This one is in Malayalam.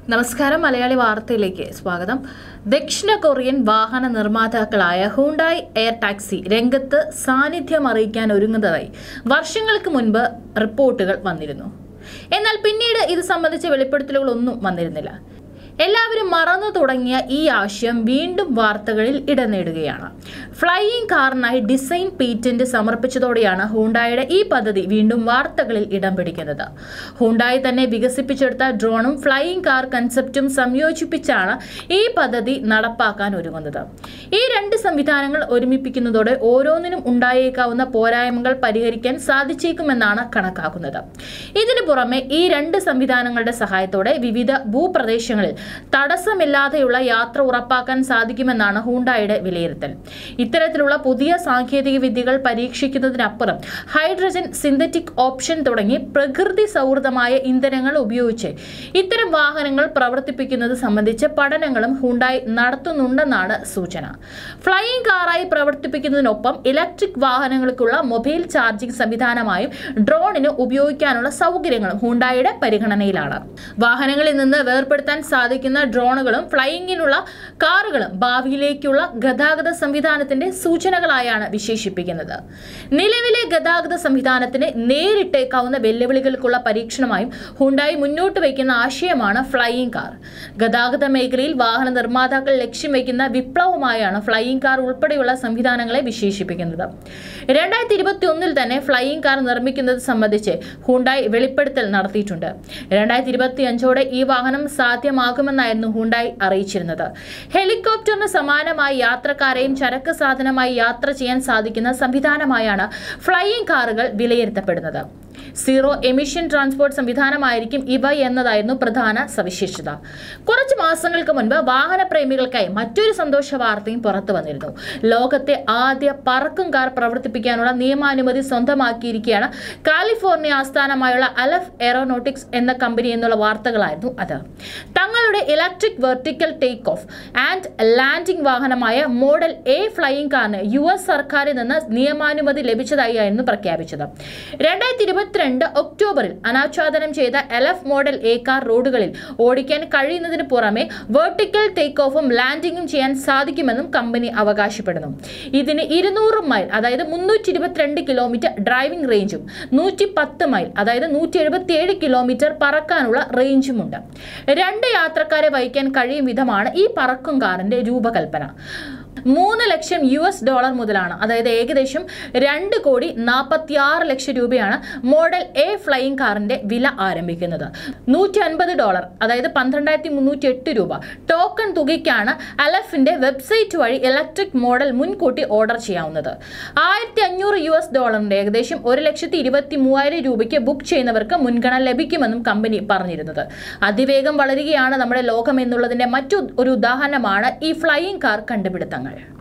നമസ്കാരം മലയാളി വാർത്തയിലേക്ക് സ്വാഗതം ദക്ഷിണ കൊറിയൻ വാഹന നിർമ്മാതാക്കളായ ഹൂണ്ടായി എയർ ടാക്സി രംഗത്ത് സാന്നിധ്യം അറിയിക്കാൻ ഒരുങ്ങുന്നതായി വർഷങ്ങൾക്ക് മുൻപ് റിപ്പോർട്ടുകൾ വന്നിരുന്നു എന്നാൽ പിന്നീട് ഇത് സംബന്ധിച്ച വെളിപ്പെടുത്തലുകളൊന്നും വന്നിരുന്നില്ല എല്ലാവരും മറന്നു തുടങ്ങിയ ഈ ആശയം വീണ്ടും വാർത്തകളിൽ ഇടം നേടുകയാണ് ഫ്ലൈയിങ് കാറിനായി ഡിസൈൻ പേറ്റന്റ് സമർപ്പിച്ചതോടെയാണ് ഹൂണ്ടായുടെ ഈ പദ്ധതി വീണ്ടും വാർത്തകളിൽ ഇടം പിടിക്കുന്നത് ഹൂണ്ടായി തന്നെ വികസിപ്പിച്ചെടുത്ത ഡ്രോണും ഫ്ലൈയിങ് കാർ കൺസെപ്റ്റും സംയോജിപ്പിച്ചാണ് ഈ പദ്ധതി നടപ്പാക്കാൻ ഒരുങ്ങുന്നത് ഈ രണ്ട് സംവിധാനങ്ങൾ ഒരുമിപ്പിക്കുന്നതോടെ ഓരോന്നിനും ഉണ്ടായേക്കാവുന്ന പോരായ്മകൾ പരിഹരിക്കാൻ സാധിച്ചേക്കുമെന്നാണ് കണക്കാക്കുന്നത് ഇതിനു പുറമെ ഈ രണ്ട് സംവിധാനങ്ങളുടെ സഹായത്തോടെ വിവിധ ഭൂപ്രദേശങ്ങളിൽ തടസ്സമില്ലാതെയുള്ള യാത്ര ഉറപ്പാക്കാൻ സാധിക്കുമെന്നാണ് ഹൂണ്ടായുടെ വിലയിരുത്തൽ ഇത്തരത്തിലുള്ള പുതിയ സാങ്കേതിക വിദ്യകൾ പരീക്ഷിക്കുന്നതിനപ്പുറം ഹൈഡ്രജൻ സിന്തറ്റിക് ഓപ്ഷൻ തുടങ്ങി പ്രകൃതി സൗഹൃദമായ ഇന്ധനങ്ങൾ ഉപയോഗിച്ച് ഇത്തരം വാഹനങ്ങൾ പ്രവർത്തിപ്പിക്കുന്നത് സംബന്ധിച്ച് പഠനങ്ങളും ഹൂണ്ടായി നടത്തുന്നുണ്ടെന്നാണ് സൂചന ഫ്ലൈയിങ് കാറായി പ്രവർത്തിപ്പിക്കുന്നതിനൊപ്പം ഇലക്ട്രിക് വാഹനങ്ങൾക്കുള്ള മൊബൈൽ ചാർജിംഗ് സംവിധാനമായും ഡ്രോണിന് ഉപയോഗിക്കാനുള്ള സൗകര്യങ്ങളും ഹൂണ്ടായുടെ പരിഗണനയിലാണ് വാഹനങ്ങളിൽ നിന്ന് വേർപെടുത്താൻ സാധിക്കുന്ന ഡ്രോണുകളും ഫ്ലൈയിങ്ങിനുള്ള കാറുകളും ഭാവിയിലേക്കുള്ള ഗതാഗത സംവിധാനത്തിന്റെ സൂചനകളായാണ് വിശേഷിപ്പിക്കുന്നത് നിലവിലെ ഗതാഗത സംവിധാനത്തിന് നേരിട്ടേക്കാവുന്ന വെല്ലുവിളികൾക്കുള്ള പരീക്ഷണമായും ഹുണ്ടായി മുന്നോട്ട് വയ്ക്കുന്ന ആശയമാണ് ഫ്ലൈയിങ് കാർ ഗതാഗത മേഖലയിൽ വാഹന നിർമ്മാതാക്കൾ ലക്ഷ്യം വയ്ക്കുന്ന വിപ്ലവമായാണ് ഫ്ലൈയിങ് കാർ ഉൾപ്പെടെയുള്ള സംവിധാനങ്ങളെ വിശേഷിപ്പിക്കുന്നത് രണ്ടായിരത്തി ഇരുപത്തി ഒന്നിൽ തന്നെ ഫ്ലൈയിങ് കാർ നിർമ്മിക്കുന്നത് സംബന്ധിച്ച് ഹുണ്ടായി വെളിപ്പെടുത്തൽ നടത്തിയിട്ടുണ്ട് രണ്ടായിരത്തി ഇരുപത്തി അഞ്ചോടെ ഈ വാഹനം സാധ്യമാകുമെന്നായിരുന്നു ഹുണ്ടായി അറിയിച്ചിരുന്നത് ഹെലികോപ്റ്ററിന് സമാനമായി യാത്രക്കാരെയും ചരക്ക് സാധനമായി യാത്ര ചെയ്യാൻ സാധിക്കുന്ന സംവിധാനമായാണ് ഫ്ലൈയിങ് കാറുകൾ വിലയിരുത്തപ്പെടുന്നത് സീറോ എമിഷൻ ട്രാൻസ്പോർട്ട് സംവിധാനമായിരിക്കും ഇവ എന്നതായിരുന്നു പ്രധാന സവിശേഷത കുറച്ച് മാസങ്ങൾക്ക് മുൻപ് വാഹന പ്രേമികൾക്കായി മറ്റൊരു സന്തോഷ വാർത്തയും പുറത്തു വന്നിരുന്നു ലോകത്തെ ആദ്യ പറക്കും കാർ പ്രവർത്തിപ്പിക്കാനുള്ള നിയമാനുമതി സ്വന്തമാക്കിയിരിക്കുകയാണ് കാലിഫോർണിയ ആസ്ഥാനമായുള്ള അലഫ് എയറോനോട്ടിക്സ് എന്ന കമ്പനി എന്നുള്ള വാർത്തകളായിരുന്നു അത് തങ്ങളുടെ electric vertical take off and landing വാഹനമായ മോഡൽ എ ഫ്ലൈയിങ് കാറിന് യു എസ് സർക്കാരിൽ നിന്ന് നിയമാനുമതി ലഭിച്ചതായിരുന്നു പ്രഖ്യാപിച്ചത് രണ്ടായിരത്തി ഇരുപത്തിരണ്ട് ഒക്ടോബറിൽ അനാച്ഛാദനം ചെയ്ത എലഫ് മോഡൽ എ കാർ റോഡുകളിൽ ഓടിക്കാൻ കഴിയുന്നതിന് പുറമെ വെർട്ടിക്കൽ ടേക്ക് ഓഫും ലാൻഡിങ്ങും ചെയ്യാൻ സാധിക്കുമെന്നും കമ്പനി അവകാശപ്പെടുന്നു ഇതിന് ഇരുന്നൂറ് മൈൽ അതായത് മുന്നൂറ്റി ഇരുപത്തിരണ്ട് കിലോമീറ്റർ ഡ്രൈവിംഗ് റേഞ്ചും നൂറ്റി പത്ത് മൈൽ അതായത് നൂറ്റി എഴുപത്തിയേഴ് കിലോമീറ്റർ പറക്കാനുള്ള റേഞ്ചുമുണ്ട് രണ്ട് യാത്രക്കാരെ വഹിക്കാൻ കഴിയും വിധമാണ് ഈ പറക്കും കാറിന്റെ രൂപകൽപ്പന മൂന്ന് ലക്ഷം യു എസ് ഡോളർ മുതലാണ് അതായത് ഏകദേശം രണ്ട് കോടി നാൽപ്പത്തി ആറ് ലക്ഷം രൂപയാണ് മോഡൽ എ ഫ്ലൈയിങ് കാറിന്റെ വില ആരംഭിക്കുന്നത് നൂറ്റി അൻപത് ഡോളർ അതായത് പന്ത്രണ്ടായിരത്തി മുന്നൂറ്റി എട്ട് രൂപ ടോക്കൺ തുകയ്ക്കാണ് അലഫിന്റെ വെബ്സൈറ്റ് വഴി ഇലക്ട്രിക് മോഡൽ മുൻകൂട്ടി ഓർഡർ ചെയ്യാവുന്നത് ആയിരത്തി അഞ്ഞൂറ് യു എസ് ഡോളറിന്റെ ഏകദേശം ഒരു ലക്ഷത്തി ഇരുപത്തി മൂവായിരം രൂപയ്ക്ക് ബുക്ക് ചെയ്യുന്നവർക്ക് മുൻഗണന ലഭിക്കുമെന്നും കമ്പനി പറഞ്ഞിരുന്നത് അതിവേഗം വളരുകയാണ് നമ്മുടെ ലോകം എന്നുള്ളതിന്റെ മറ്റു ഒരു ഉദാഹരണമാണ് ഈ ഫ്ലൈയിങ് കാർ കണ്ടുപിടുത്തങ്ങൾ